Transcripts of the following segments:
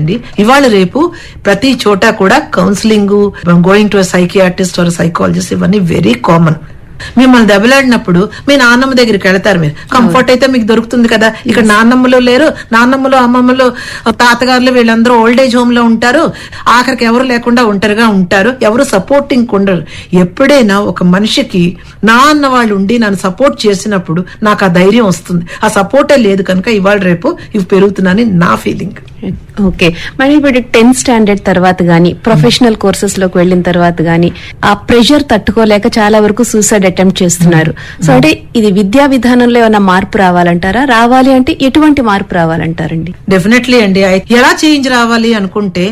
అండి ఇవాళ రేపు ప్రతి చోట కూడా counselling going to psychiatrist or psychologist ఇవన్నీ వెరీ కామన్ మిమ్మల్ని దెబ్బలాడినప్పుడు మీ నాన్నమ్మ దగ్గరికి వెళతారు మీరు కంఫర్ట్ అయితే మీకు దొరుకుతుంది కదా ఇక్కడ నాన్నమ్మలు లేరు నాన్నమ్మలు అమ్మమ్మలు తాతగారులు వీళ్ళందరూ ఓల్డ్ ఏజ్ హోమ్ లో ఉంటారు ఆఖరికి ఎవరు లేకుండా ఒంటరిగా ఉంటారు ఎవరు సపోర్టింగ్ ఉండరు ఎప్పుడైనా ఒక మనిషికి నా అన్న వాళ్ళు ఉండి నన్ను సపోర్ట్ చేసినప్పుడు నాకు ఆ ధైర్యం వస్తుంది ఆ సపోర్టే లేదు కనుక ఇవాళ రేపు ఇవి పెరుగుతున్నానని నా ఫీలింగ్ ఓకే మరి ఇప్పుడు టెన్త్ స్టాండర్డ్ తర్వాత గానీ ప్రొఫెషనల్ కోర్సెస్ లోకి వెళ్ళిన తర్వాత గానీ ఆ ప్రెషర్ తట్టుకోలేక చాలా వరకు సూసైడ్ అటెంప్ట్ చేస్తున్నారు సో అంటే ఇది విద్యా విధానంలో ఏమైనా మార్పు రావాలంటారా రావాలి అంటే ఎటువంటి మార్పు రావాలంటారండి డెఫినెట్లీ అండి I- ఎలా చేంజ్ రావాలి అనుకుంటే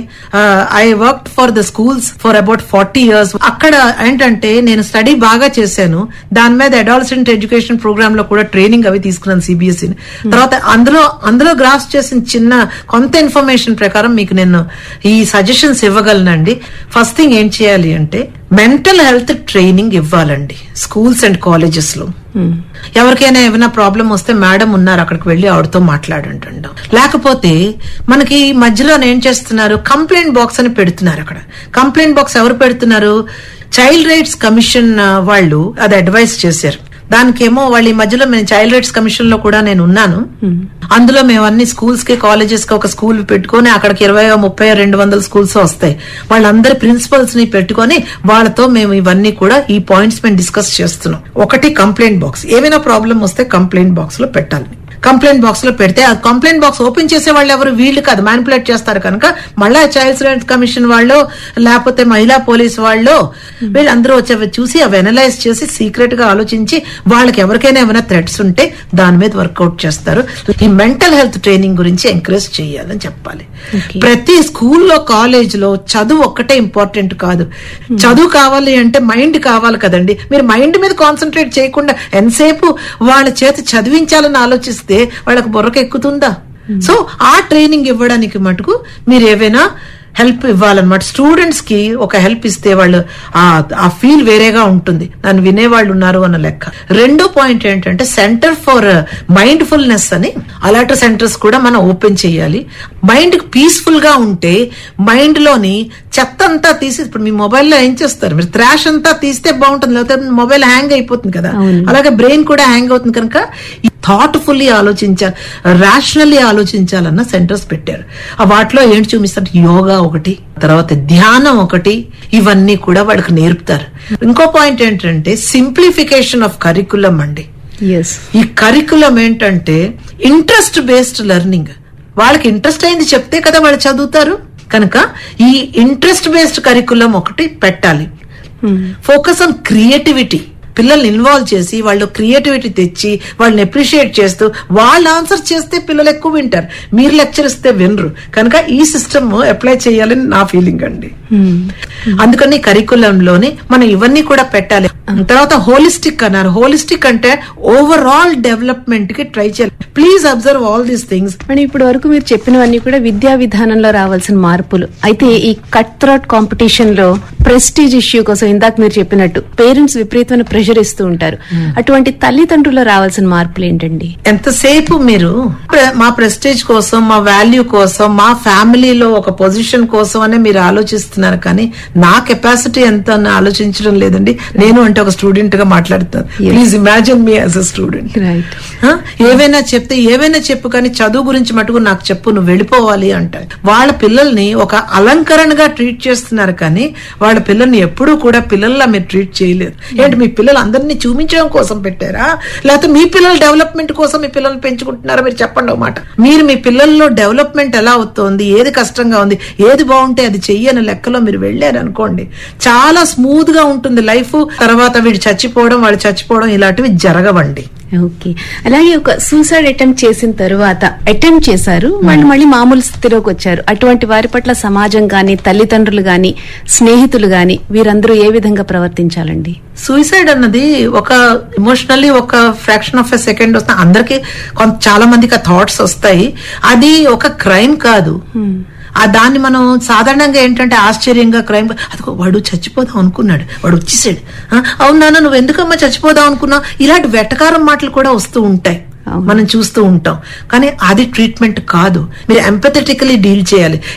I work for the schools for about forty years అక్కడ ఏంటంటే నేను స్టడీ బాగా చేశాను దాని మీద అడాలసెంట్ ఎడ్యుకేషన్ ప్రోగ్రామ్ లో కూడా ట్రైనింగ్ అవి తీసుకున్నాను సిబిఎస్ఈ తర్వాత అందులో అందులో గ్రాస్ చేసిన చిన్న కొంత ఇన్ఫర్మేషన్ ప్రకారం మీకు నేను ఈ సజెషన్స్ ఇవ్వగలనండి ఫస్ట్ థింగ్ ఏం చేయాలి అంటే మెంటల్ హెల్త్ ట్రైనింగ్ ఇవ్వాలండి స్కూల్స్ అండ్ కాలేజెస్ లో ఎవరికైనా ఏమైనా ప్రాబ్లం వస్తే మేడం ఉన్నారు అక్కడికి వెళ్ళి ఆవిడతో మాట్లాడంటుండం లేకపోతే మనకి ఈ మధ్యలో ఏం చేస్తున్నారు కంప్లైంట్ బాక్స్ అని పెడుతున్నారు అక్కడ కంప్లైంట్ బాక్స్ ఎవరు పెడుతున్నారు చైల్డ్ రైట్స్ కమిషన్ ఆ, వాళ్ళు అది అడ్వైస్ చేశారు దానికేమో వాళ్ళు ఈ మధ్యలో మేము చైల్డ్ రైట్స్ కమిషన్ లో కూడా నేను ఉన్నాను అందులో మేము అన్ని స్కూల్స్ కి కాలేజెస్ కి ఒక స్కూల్ పెట్టుకొని అక్కడికి ఇరవై ముప్పై రెండు వందల స్కూల్స్ వస్తాయి వాళ్ళందరి ప్రిన్సిపల్స్ ని పెట్టుకొని వాళ్ళతో మేము ఇవన్నీ కూడా ఈ పాయింట్స్ మేము డిస్కస్ చేస్తున్నాం ఒకటి కంప్లైంట్ బాక్స్ ఏమైనా ప్రాబ్లం వస్తే కంప్లైంట్ బాక్స్ లో పెట్టాలి కంప్లైంట్ బాక్స్ లో పెడితే ఆ కంప్లైంట్ బాక్స్ ఓపెన్ చేసే వాళ్ళు ఎవరు వీళ్ళు కాదు మ్యానిపులేట్ చేస్తారు కనుక మళ్ళా చైల్డ్ రైట్స్ కమిషన్ వాళ్ళు లేకపోతే మహిళా పోలీస్ వాళ్ళు వీళ్ళందరూ వచ్చి అవి చూసి అవి అనలైజ్ చేసి సీక్రెట్ గా ఆలోచించి వాళ్ళకి ఎవరికైనా ఏమైనా థ్రెట్స్ ఉంటే దాని మీద వర్కౌట్ చేస్తారు ఈ మెంటల్ హెల్త్ ట్రైనింగ్ గురించి ఎంకరేజ్ చేయాలని చెప్పాలి ప్రతి స్కూల్లో కాలేజ్ లో చదువు ఒక్కటే ఇంపార్టెంట్ కాదు చదువు కావాలి అంటే మైండ్ కావాలి కదండి మీరు మైండ్ మీద కాన్సన్ట్రేట్ చేయకుండా ఎంతసేపు వాళ్ళ చేత చదివించాలని ఆలోచిస్తే వాళ్ళకి బుర్రకు ఎక్కుతుందా సో ఆ ట్రైనింగ్ ఇవ్వడానికి మటుకు మీరు ఏవైనా హెల్ప్ ఇవ్వాలన్నమాట స్టూడెంట్స్ కి ఒక హెల్ప్ ఇస్తే వాళ్ళు ఆ ఆ ఫీల్ వేరేగా ఉంటుంది నన్ను వినేవాళ్ళు ఉన్నారు అన్న లెక్క రెండో పాయింట్ ఏంటంటే సెంటర్ ఫర్ మైండ్ఫుల్నెస్ అని అలాంటి సెంటర్స్ కూడా మనం ఓపెన్ చేయాలి మైండ్ పీస్ఫుల్ గా ఉంటే మైండ్ లోని చెత్త అంతా తీసి ఇప్పుడు మీ మొబైల్లో ఏం చేస్తారు మీరు థ్రాష్ అంతా తీస్తే బాగుంటుంది లేకపోతే మొబైల్ హ్యాంగ్ అయిపోతుంది కదా అలాగే బ్రెయిన్ కూడా హ్యాంగ్ అవుతుంది కనుక థాట్ఫుల్లీ ఆలోచించాలి రేషనల్లీ ఆలోచించాలన్న సెంటర్స్ పెట్టారు ఆ వాటిలో ఏంటి చూపిస్తారు యోగా ఒకటి తర్వాత ధ్యానం ఒకటి ఇవన్నీ కూడా వాళ్ళకి నేర్పుతారు ఇంకో పాయింట్ ఏంటంటే సింప్లిఫికేషన్ ఆఫ్ కరికులం అండి ఎస్ ఈ కరికులం ఏంటంటే ఇంట్రెస్ట్ బేస్డ్ లెర్నింగ్ వాళ్ళకి ఇంట్రెస్ట్ అయింది చెప్తే కదా వాళ్ళు చదువుతారు కనుక ఈ ఇంట్రెస్ట్ బేస్డ్ కరికులం ఒకటి పెట్టాలి ఫోకస్ ఆన్ క్రియేటివిటీ పిల్లల్ని ఇన్వాల్వ్ చేసి వాళ్ళు క్రియేటివిటీ తెచ్చి వాళ్ళని అప్రిషియేట్ చేస్తూ వాళ్ళు ఆన్సర్ చేస్తే పిల్లలు ఎక్కువ వింటారు మీరు లెక్చర్ ఇస్తే వినరు కనుక ఈ సిస్టమ్ అప్లై చేయాలని నా ఫీలింగ్ అండి అందుకని కరికులంలోని మనం ఇవన్నీ కూడా పెట్టాలి తర్వాత హోలిస్టిక్ అన్నారు హోలిస్టిక్ అంటే ఓవరాల్ డెవలప్మెంట్ కి ట్రై చేయాలి please observe all these things మరి ఇప్పటి వరకు మీరు చెప్పినవన్నీ కూడా విద్యా విధానంలో రావాల్సిన మార్పులు అయితే ఈ కట్ థ్రోట్ కాంపిటీషన్ లో ప్రెస్టీజ్ ఇష్యూ కోసం ఇందాక మీరు చెప్పినట్టు పేరెంట్స్ విపరీతమైన ప్రెషర్ ఇస్తూ ఉంటారు అటువంటి తల్లిదండ్రుల్లో రావాల్సిన మార్పులు ఏంటండి ఎంతసేపు మీరు ప్ర- మా ప్రెస్టేజ్ కోసం మా వాల్యూ కోసం మా ఫ్యామిలీలో ఒక పొజిషన్ కోసం అనే మీరు ఆలోచిస్తున్నారు కానీ నా కెపాసిటీ ఎంత అని ఆలోచించడం లేదండి నేను అంటే ఒక స్టూడెంట్ గా మాట్లాడుతాను please imagine me as a student right ఆ? ఏవైనా చెప్తే ఏవైనా చెప్పు కానీ చదువు గురించి మటుకు నాకు చెప్పు నువ్వు వెళ్ళిపోవాలి అంటారు వాళ్ళ పిల్లల్ని ఒక అలంకరణగా ట్రీట్ చేస్తున్నారు కానీ వాళ్ళ పిల్లల్ని ఎప్పుడూ కూడా పిల్లల్లా మీరు ట్రీట్ చేయలేరు ఏంటి మీ పిల్లలు అందరినీ చూపించడం కోసం పెట్టారా లేకపోతే మీ పిల్లల డెవలప్మెంట్ కోసం మీ పిల్లల్ని పెంచుకుంటున్నారా మీరు చెప్పండి ఒక మాట మీరు మీ పిల్లల్లో డెవలప్మెంట్ ఎలా అవుతోంది ఏది కష్టంగా ఉంది ఏది బాగుంటే అది చెయ్యని లెక్కలో మీరు వెళ్ళారు అనుకోండి చాలా స్మూత్ గా ఉంటుంది లైఫ్ తర్వాత వీడు చచ్చిపోవడం వాడు చచ్చిపోవడం ఇలాంటివి జరగవండి ఓకే అలాగే ఒక సూసైడ్ అటెంప్ట్ చేసిన తరువాత అటెంప్ట్ చేశారు వాళ్ళు మళ్ళీ మామూలు స్థితిలోకి వచ్చారు అటువంటి వారి పట్ల సమాజం గాని తల్లిదండ్రులు గాని స్నేహితులు గాని వీరందరూ ఏ విధంగా ప్రవర్తించాలండి సూసైడ్ అన్నది ఒక ఎమోషనల్లీ ఒక ఫ్రాక్షన్ ఆఫ్ ఎ సెకండ్ వస్తే అందరికి కొంత చాలా మందికి ఆ థాట్స్ వస్తాయి అది ఒక క్రైమ్ కాదు ఆ దాన్ని మనం సాధారణంగా ఏంటంటే ఆశ్చర్యంగా క్రైమ్ అదిగో వాడు చచ్చిపోదాం అనుకున్నాడు వాడు వచ్చేసాడు ఆ, అవునా నువ్వు ఎందుకమ్మా చచ్చిపోదాం అనుకున్నావు ఇలాంటి వెటకారం మాటలు కూడా వస్తూ ఉంటాయి అవును. మనం చూస్తూ ఉంటాం కానీ అది ట్రీట్మెంట్ కాదు మీరు ఎంపథెటికలీ డీల్ చేయాలి